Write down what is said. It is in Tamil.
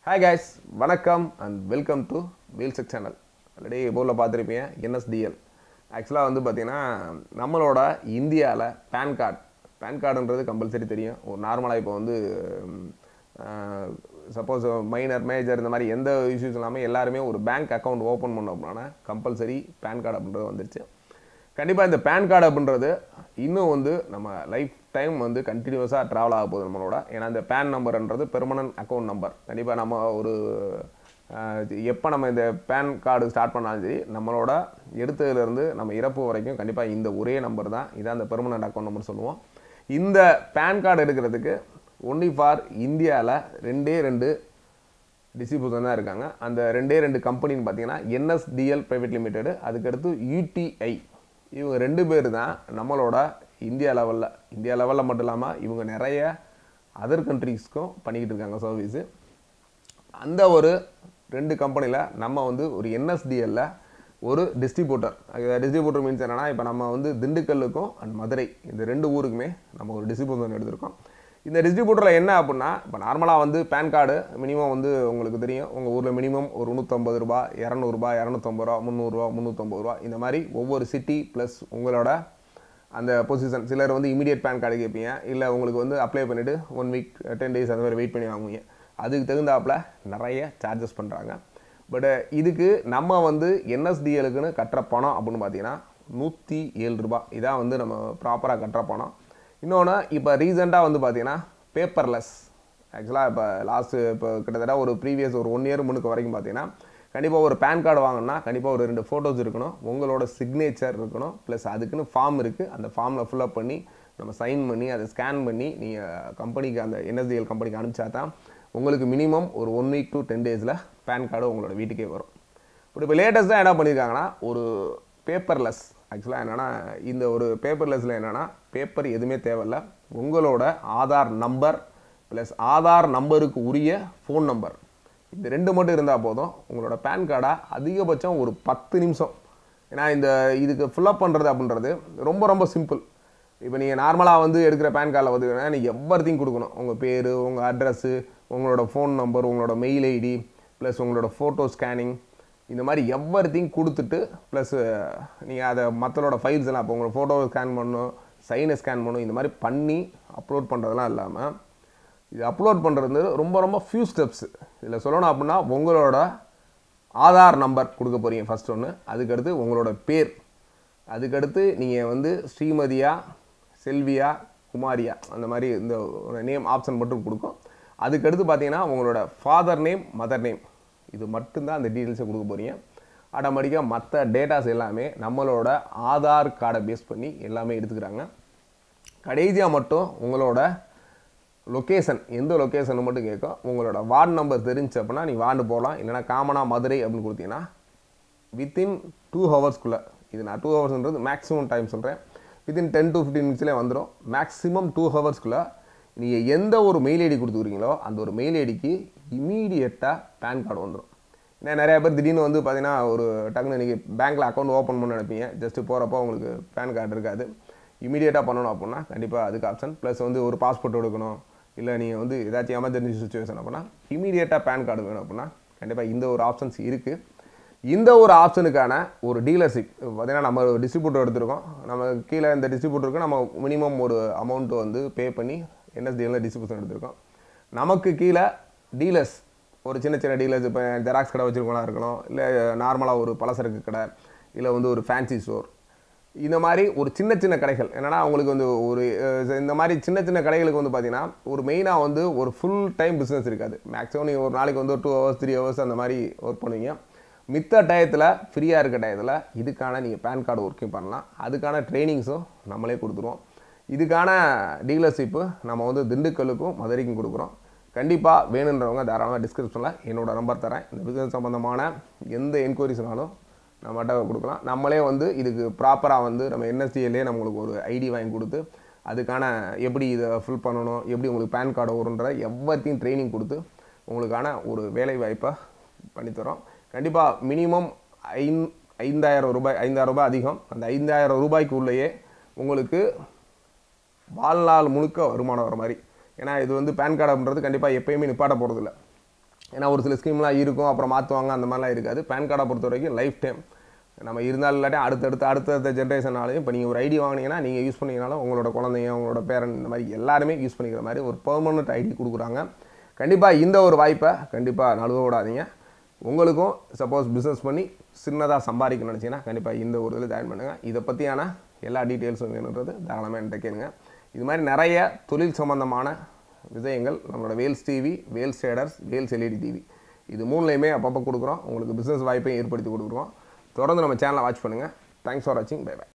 ஹாய் guys வணக்கம் and welcome to wheel check channel already போர்டில் பார்த்துருப்பீங்க என்எஸ்டிஎல் ஆக்சுவலாக வந்து பார்த்தீங்கன்னா நம்மளோட இந்தியாவில் பேன் கார்டு பேன் கார்டுன்றது கம்பல்சரி தெரியும் ஒரு நார்மலாக இப்போ வந்து சப்போஸ் மைனர் மேஜர் இந்த மாதிரி எந்த இஷ்யூஸ் இல்லாமல் எல்லாருமே ஒரு பேங்க் அக்கௌண்ட் ஓப்பன் பண்ணோம் அப்படின்னா கம்பல்சரி பேன் கார்டு அப்படின்றது வந்துருச்சு கண்டிப்பாக இந்த பேன் கார்டு அப்படின்றது இன்னும் வந்து நம்ம லைஃப் டைம் வந்து கண்டினியூஸாக ட்ராவல் ஆக போகுது நம்மளோட ஏன்னா இந்த பேன் நம்பர்ன்றது பெர்மனன்ட் அக்கௌண்ட் நம்பர் கண்டிப்பாக நம்ம ஒரு எப்போ நம்ம இந்த பேன் கார்டு ஸ்டார்ட் பண்ணாலும் சரி நம்மளோட எடுத்ததுலேருந்து நம்ம இறப்பு வரைக்கும் கண்டிப்பாக இந்த ஒரே நம்பர் தான் இதான் அந்த பெர்மனன்ட் அக்கௌண்ட் நம்பர் சொல்லுவோம் இந்த பேன் கார்டு எடுக்கிறதுக்கு ஒன்லி ஃபார் இந்தியாவில் ரெண்டே ரெண்டு டிஸ்ட்ரிபியூஷன் தான் இருக்காங்க அந்த ரெண்டே ரெண்டு கம்பெனின்னு பார்த்தீங்கன்னா என்எஸ்டிஎல் ப்ரைவேட் லிமிடெடு அதுக்கடுத்து யூடிஐ இவங்க ரெண்டு பேர் தான் நம்மளோட இந்தியா லெவலில் இந்தியா லெவலில் மட்டும் இல்லாமல் இவங்க நிறைய அதர் கண்ட்ரீஸ்க்கும் பண்ணிக்கிட்டு இருக்காங்க சர்வீஸு அந்த ஒரு ரெண்டு கம்பெனியில் நம்ம வந்து ஒரு என்எஸ்டிஎல்ல ஒரு டிஸ்ட்ரிபியூட்டர் டிஸ்ட்ரிபியூட்டர் மீன்ஸ் என்னன்னா இப்போ நம்ம வந்து திண்டுக்கல்லுக்கும் அண்ட் மதுரை இந்த ரெண்டு ஊருக்குமே நம்ம ஒரு டிஸ்ட்ரிபியூட்டர் எடுத்திருக்கோம் இந்த டிஸ்ட்ரிபியூட்டரில் என்ன அப்படின்னா இப்போ நார்மலாக வந்து பேன் கார்டு மினிமம் வந்து உங்களுக்கு தெரியும் உங்கள் ஊரில் மினிமம் ஒரு நூற்றம்பது ரூபா இரநூறுபா இரநூத்தம்பது ரூபா முந்நூறுரூவா முந்நூற்றம்பது ரூபா இந்த மாதிரி ஒவ்வொரு சிட்டி ப்ளஸ் உங்களோட அந்த பொசிஷன் சிலர் வந்து இமீடியட் பேன் கார்டு கேட்பீங்க இல்லை உங்களுக்கு வந்து அப்ளை பண்ணிவிட்டு ஒன் வீக் டென் டேஸ் அந்த மாதிரி வெயிட் பண்ணி வாங்குவீங்க அதுக்கு தகுந்தாப்பில் நிறைய சார்ஜஸ் பண்ணுறாங்க பட் இதுக்கு நம்ம வந்து என்எஸ்டிஎலுக்குன்னு கட்டுற பணம் அப்படின்னு பார்த்தீங்கன்னா நூற்றி ஏழு ரூபா இதான் வந்து நம்ம ப்ராப்பராக கட்டுற பணம் இன்னொன்று இப்போ ரீசெண்டாக வந்து பார்த்தீங்கன்னா பேப்பர்லெஸ் ஆக்சுவலாக இப்போ லாஸ்ட்டு இப்போ கிட்டத்தட்ட ஒரு ப்ரீவியஸ் ஒரு ஒன் இயர் முன்னுக்கு வரைக்கும் பார்த்தீங்கன்னா கண்டிப்பாக ஒரு பேன் கார்டு வாங்கினா கண்டிப்பாக ஒரு ரெண்டு ஃபோட்டோஸ் இருக்கணும் உங்களோட சிக்னேச்சர் இருக்கணும் ப்ளஸ் அதுக்குன்னு ஃபார்ம் இருக்குது அந்த ஃபார்மில் ஃபில்அப் பண்ணி நம்ம சைன் பண்ணி அதை ஸ்கேன் பண்ணி நீங்கள் கம்பெனிக்கு அந்த என்எஸ்டிஎல் கம்பெனிக்கு அனுப்பிச்சா தான் உங்களுக்கு மினிமம் ஒரு ஒன் வீக் டு டென் டேஸில் பேன் கார்டு உங்களோட வீட்டுக்கே வரும் பட் இப்போ லேட்டஸ்ட்டாக என்ன பண்ணியிருக்காங்கன்னா ஒரு பேப்பர்லெஸ் ஆக்சுவலாக என்னென்னா இந்த ஒரு பேப்பர்லெஸ்ஸில் என்னென்னா பேப்பர் எதுவுமே தேவையில்ல உங்களோட ஆதார் நம்பர் ப்ளஸ் ஆதார் நம்பருக்கு உரிய ஃபோன் நம்பர் இந்த ரெண்டு மட்டும் இருந்தால் போதும் உங்களோட பேன் கார்டை அதிகபட்சம் ஒரு பத்து நிமிஷம் ஏன்னா இந்த இதுக்கு ஃபில்அப் பண்ணுறது அப்படின்றது ரொம்ப ரொம்ப சிம்பிள் இப்போ நீங்கள் நார்மலாக வந்து எடுக்கிற பேன் கார்டில் வந்து நீங்கள் எவ்வரித்தையும் கொடுக்கணும் உங்கள் பேர் உங்கள் அட்ரஸ்ஸு உங்களோட ஃபோன் நம்பர் உங்களோட மெயில் ஐடி ப்ளஸ் உங்களோட ஃபோட்டோ ஸ்கேனிங் இந்த மாதிரி எவ்வரித்தையும் கொடுத்துட்டு ப்ளஸ் நீங்கள் அதை மற்றளோட ஃபைல்ஸ் எல்லாம் இப்போ உங்களோட ஃபோட்டோவை ஸ்கேன் பண்ணணும் சைனை ஸ்கேன் பண்ணணும் இந்த மாதிரி பண்ணி அப்லோட் பண்ணுறதெல்லாம் இல்லாமல் இது அப்லோட் பண்ணுறது ரொம்ப ரொம்ப ஃபியூ ஸ்டெப்ஸ் இதில் சொல்லணும் அப்படின்னா உங்களோட ஆதார் நம்பர் கொடுக்க போகிறீங்க ஃபஸ்ட் ஒன்று அதுக்கடுத்து உங்களோட பேர் அதுக்கடுத்து நீங்கள் வந்து ஸ்ரீமதியா செல்வியா குமாரியா அந்த மாதிரி இந்த நேம் ஆப்ஷன் மட்டும் கொடுக்கும் அதுக்கடுத்து பார்த்தீங்கன்னா உங்களோட ஃபாதர் நேம் மதர் நேம் இது மட்டும்தான் அந்த டீட்டெயில்ஸை கொடுக்க போகிறீங்க ஆட்டோமேட்டிக்காக மற்ற டேட்டாஸ் எல்லாமே நம்மளோட ஆதார் கார்டை பேஸ் பண்ணி எல்லாமே எடுத்துக்கிறாங்க கடைசியாக மட்டும் உங்களோட லொக்கேஷன் எந்த லொக்கேஷன் மட்டும் கேட்கும் உங்களோட வார்டு நம்பர் தெரிஞ்சு அப்படின்னா நீ வார்டு போகலாம் இல்லைனா காமனாக மதுரை அப்படின்னு கொடுத்தீங்கன்னா வித்தின் டூ ஹவர்ஸ்க்குள்ளே இது நான் டூ ஹவர்ஸ்ன்றது மேக்ஸிமம் டைம் சொல்கிறேன் வித்தின் டென் டு ஃபிஃப்டீன் மினிட்ஸ்லேயே வந்துடும் மேக்ஸிமம் டூ ஹவர்ஸ்க்குள்ளே நீங்கள் எந்த ஒரு மெயில் ஐடி கொடுத்துக்கிறீங்களோ அந்த ஒரு மெயில் ஐடிக்கு இமீடியட்டாக பேன் கார்டு வந்துடும் ஏன்னா நிறைய பேர் திடீர்னு வந்து பார்த்தீங்கன்னா ஒரு டக்குனு இன்றைக்கி பேங்க்கில் அக்கௌண்ட் ஓப்பன் பண்ண நினைப்பீங்க ஜஸ்ட்டு போகிறப்போ உங்களுக்கு பேன் கார்டு இருக்காது இமீடியட்டாக பண்ணணும் அப்படின்னா கண்டிப்பாக அதுக்கு ஆப்ஷன் ப்ளஸ் வந்து ஒரு பாஸ்போர்ட் எடுக்கணும் இல்லை நீங்கள் வந்து ஏதாச்சும் எமர்ஜென்சி சுச்சுவேஷன் அப்படின்னா இமீடியட்டாக பேன் கார்டு வேணும் அப்படின்னா கண்டிப்பாக இந்த ஒரு ஆப்ஷன்ஸ் இருக்குது இந்த ஒரு ஆப்ஷனுக்கான ஒரு டீலர்ஷிப் பார்த்தீங்கன்னா நம்ம ஒரு டிஸ்ட்ரிபியூட்டர் எடுத்திருக்கோம் நம்ம கீழே இந்த டிஸ்ட்ரிபியூட்டருக்கு நம்ம மினிமம் ஒரு அமௌண்ட்டு வந்து பே பண்ணி என்எஸ்டிஎல்ல டிஸ்ட்ரிபியூஷன் எடுத்திருக்கோம் நமக்கு கீழே டீலர்ஸ் ஒரு சின்ன சின்ன டீலர்ஸ் இப்போ ஜெராக்ஸ் கடை வச்சுருக்கவங்களா இருக்கணும் இல்லை நார்மலாக ஒரு பலசரக்கு கடை இல்லை வந்து ஒரு ஃபேன்சி ஸ்டோர் இந்த மாதிரி ஒரு சின்ன சின்ன கடைகள் என்னென்னா அவங்களுக்கு வந்து ஒரு இந்த மாதிரி சின்ன சின்ன கடைகளுக்கு வந்து பார்த்தீங்கன்னா ஒரு மெயினாக வந்து ஒரு ஃபுல் டைம் பிஸ்னஸ் இருக்காது மேக்ஸிமம் நீங்கள் ஒரு நாளைக்கு வந்து ஒரு டூ ஹவர்ஸ் த்ரீ ஹவர்ஸ் அந்த மாதிரி ஒர்க் பண்ணுவீங்க மித்த டயத்தில் ஃப்ரீயாக இருக்க டயத்தில் இதுக்கான நீங்கள் பேன் கார்டு ஒர்க்கிங் பண்ணலாம் அதுக்கான ட்ரைனிங்ஸும் நம்மளே கொடுத்துருவோம் இதுக்கான டீலர்ஷிப்பு நம்ம வந்து திண்டுக்கல்லுக்கும் மதுரைக்கும் கொடுக்குறோம் கண்டிப்பாக வேணுன்றவங்க தாராளமாக டிஸ்கிரிப்ஷனில் என்னோடய நம்பர் தரேன் இந்த பிஸ்னஸ் சம்மந்தமான எந்த என்கொயரிஸ்னாலும் நம்மகிட்ட கொடுக்கலாம் நம்மளே வந்து இதுக்கு ப்ராப்பராக வந்து நம்ம என்எஸ்டிஎல்லே நம்மளுக்கு ஒரு ஐடி வாங்கி கொடுத்து அதுக்கான எப்படி இதை ஃபில் பண்ணணும் எப்படி உங்களுக்கு பேன் கார்டு வரும்ன்ற எவ்வளத்தையும் ட்ரைனிங் கொடுத்து உங்களுக்கான ஒரு வேலை வாய்ப்பை பண்ணித்தரோம் கண்டிப்பாக மினிமம் ஐந் ஐந்தாயிரம் ரூபாய் ஐந்தாயிரம் ரூபாய் அதிகம் அந்த ஐந்தாயிரம் ரூபாய்க்கு உள்ளேயே உங்களுக்கு வாழ்நாள் முழுக்க வருமானம் வர மாதிரி ஏன்னா இது வந்து பேன் கார்டு அப்படின்றது கண்டிப்பாக எப்பயுமே நிப்பாட்ட போகிறதில்ல ஏன்னா ஒரு சில ஸ்கீம்லாம் இருக்கும் அப்புறம் மாற்றுவாங்க அந்த மாதிரிலாம் இருக்காது பேன் கார்டை பொறுத்த வரைக்கும் லைஃப் டைம் நம்ம இருந்தாலும் இல்லாட்டி அடுத்தடுத்து அடுத்தடுத்த ஜென்ரேஷனாலையும் இப்போ நீங்கள் ஒரு ஐடி வாங்கினீங்கன்னா நீங்கள் யூஸ் பண்ணீங்கனாலும் உங்களோட குழந்தைங்க உங்களோட பேரன் இந்த மாதிரி எல்லாருமே யூஸ் பண்ணிக்கிற மாதிரி ஒரு பெர்மனண்ட் ஐடி கொடுக்குறாங்க கண்டிப்பாக இந்த ஒரு வாய்ப்பை கண்டிப்பாக நழுவ விடாதீங்க உங்களுக்கும் சப்போஸ் பிஸ்னஸ் பண்ணி சின்னதாக சம்பாதிக்கணும்னு நினச்சிங்கன்னா கண்டிப்பாக இந்த ஒரு இதில் ஜாயின் பண்ணுங்கள் இதை பற்றியான எல்லா டீட்டெயில்ஸும் வேணுன்றது தாராளமாக என்கிட்ட கேளுங்க இது மாதிரி நிறைய தொழில் சம்பந்தமான விஷயங்கள் நம்மளோட Vels TV Vels traders Vels LED TV இது மூணுலையுமே அப்பப்போ கொடுக்குறோம் உங்களுக்கு பிஸ்னஸ் வாய்ப்பையும் ஏற்படுத்தி கொடுக்குறோம் தொடர்ந்து நம்ம சேனலை வாட்ச் பண்ணுங்கள் தேங்க்ஸ் ஃபார் வாட்சிங் பை பை